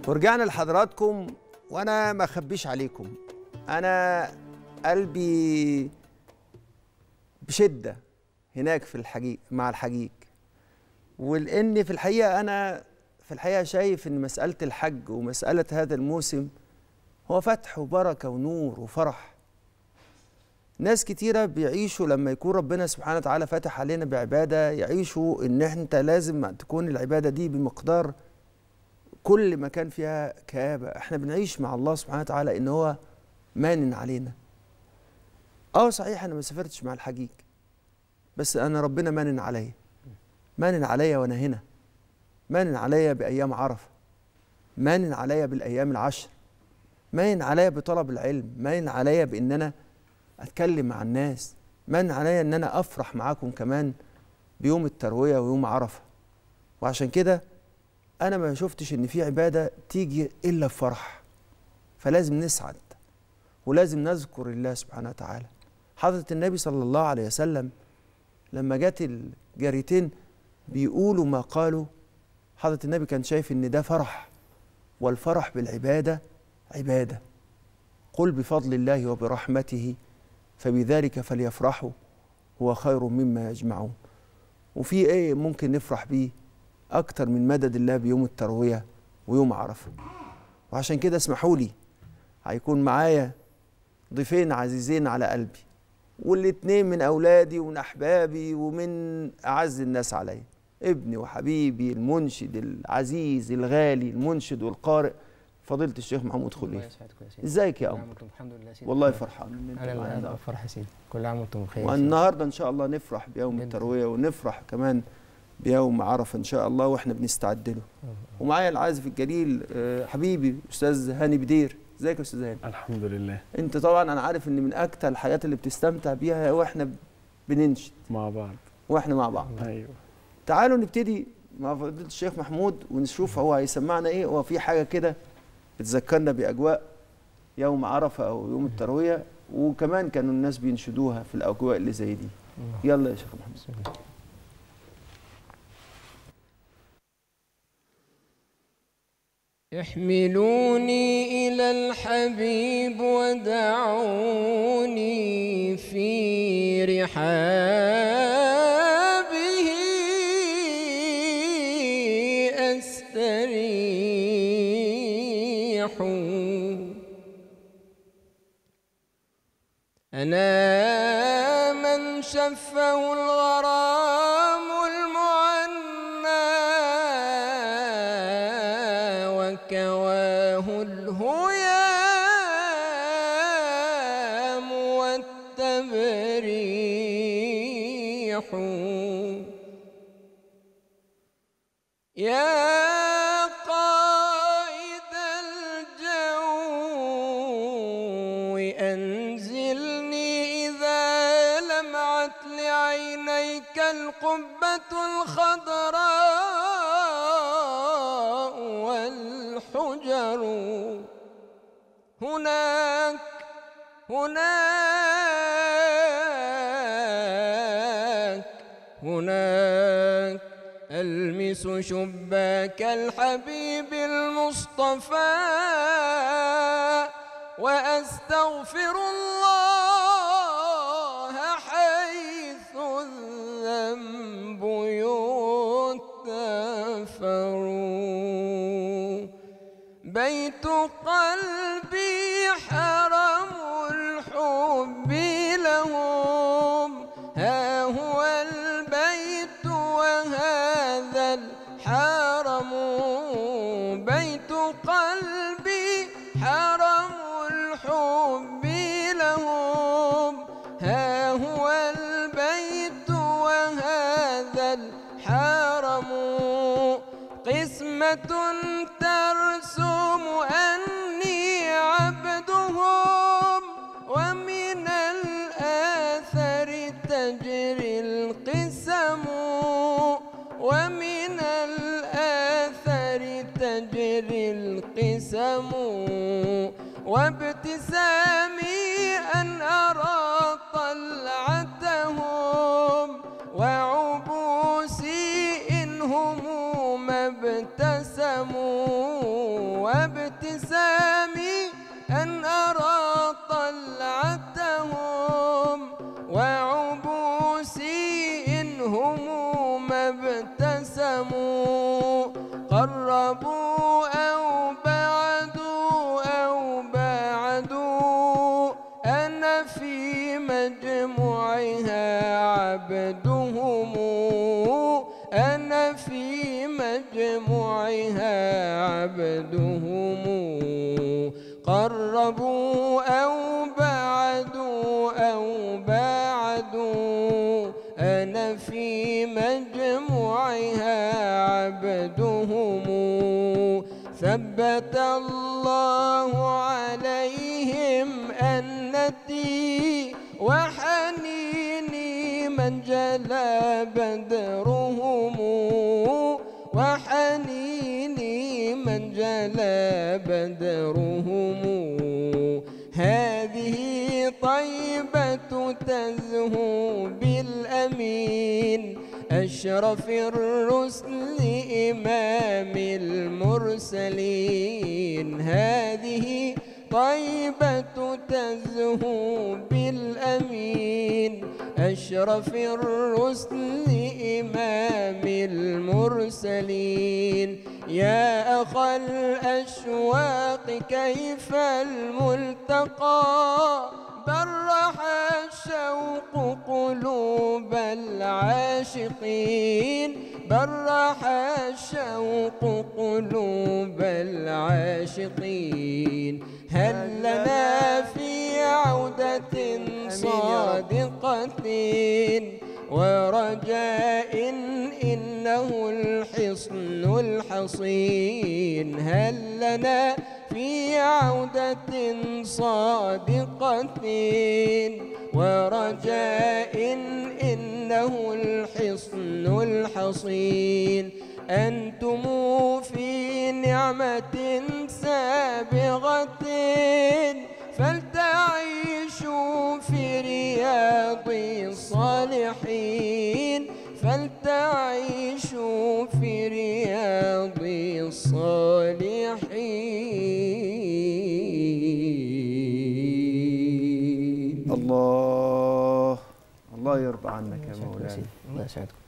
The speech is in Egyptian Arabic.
ورجعنا لحضراتكم وانا ما اخبيش عليكم انا قلبي بشده هناك في الحقيقة مع الحجيج ولان في الحقيقه انا في الحقيقه شايف ان مساله الحج ومساله هذا الموسم هو فتح وبركه ونور وفرح ناس كتيرة بيعيشوا لما يكون ربنا سبحانه وتعالى فاتح علينا بعبادة يعيشوا إن أنت لازم تكون العبادة دي بمقدار كل ما كان فيها كآبة احنا بنعيش مع الله سبحانه وتعالى إن هو مانن علينا اه صحيح أنا ما سافرتش مع الحجيج بس أنا ربنا مانن عليا مانن عليا وأنا هنا مانن عليا بأيام عرفة مانن عليا بالأيام العشر مانن عليا بطلب العلم مانن عليا بإن أنا اتكلم مع الناس من عليا ان انا افرح معاكم كمان بيوم الترويه ويوم عرفه وعشان كده انا ما شفتش ان في عباده تيجي الا بفرح فلازم نسعد ولازم نذكر الله سبحانه وتعالى حضره النبي صلى الله عليه وسلم لما جت الجاريتين بيقولوا ما قالوا حضره النبي كان شايف ان ده فرح والفرح بالعباده عباده قل بفضل الله وبرحمته فبذلك فليفرحوا هو خير مما يجمعون وفي ايه ممكن نفرح بيه اكتر من مدد الله بيوم الترويه ويوم عرفه وعشان كده اسمحوا لي هيكون معايا ضيفين عزيزين على قلبي والاتنين من اولادي ومن احبابي ومن اعز الناس عليا ابني وحبيبي المنشد العزيز الغالي المنشد والقارئ فضيله الشيخ محمود الله خليل يسعدك يا سيدي ازيك يا كل ام عام وانتم الحمد لله يا سيدي والله فرحان ان انت انا معانا. اللي فرح يا سيدي كل عام وانتم بخير يا سيدي. والنهارده ان شاء الله نفرح بيوم جدا. الترويه ونفرح كمان بيوم عرفه ان شاء الله واحنا بنستعد له ومعايا العازف الجليل آه، حبيبي استاذ هاني بدير ازيك يا استاذ هاني الحمد لله انت طبعا انا عارف ان من اكتر الحاجات اللي بتستمتع بيها واحنا بننشد مع بعض واحنا مع بعض ايوه تعالوا نبتدي مع فضيله الشيخ محمود ونشوف هو هيسمعنا ايه هو في حاجه كده بتذكرنا باجواء يوم عرفه او يوم الترويه وكمان كانوا الناس بينشدوها في الاجواء اللي زي دي يلا يا شيخ محمود بسم الله. احملوني إلى الحبيب ودعوني في رحابه أستريح أنا من شفه الغرام المعنى وكواه الهيام والتبريح يا قائد الجو أنزلني إذا لمعت لعينيك القبة الخضراء والحجر هناك هناك هناك ألمس شباك الحبيب المصطفى وأستغفر الله حيث الذنب يغتفر بيت قلبي حرم الحب لهم ها هو البيت وهذا الحرم بيت قلبي حرم الحب لهم ها هو البيت وهذا الحرم قسمة ترسم أني عبدهم ومن الآثر تجري القسم ومن الآثر تجري القسم وابتسامي أن أرى طلعتهم وعبوسي إن هم ما ابتسموا وابتسامي أن أرى طلعتهم وعبوسي إن هم ما ابتسموا قربوا أو بعدوا أو بعدوا أنا في مجموعها عبدهم أنا في مجموعها عبدهم قربوا أو بعدوا أو بعدوا أنا في مجموعها عبدهم ثبت الله عليهم أنتي وحنيني من جلى بدرهم وحنيني من جلى بدرهم هذه طيبة تزهو بالأمين أشرف الرسل إمام المرسلين هذه طيبة تزهو بالأمين أشرف الرسل إمام المرسلين يا أخا الأشواق كيف الملتقى برح الشوق قلوب العاشقين برح الشوق قلوب العاشقين هل لنا في عودة صادقة ورجاء إنه الحصن الحصين هل لنا في عودة صادقة ورجاء إنه الحصن الحصين أنتم في نعمة سابغة فلتعيشوا في رياض الصالحين فلتعيشوا في رياض الصالحين الله الله يرضى عنك يا الله مولانا يسعدكم. الله يسعدكم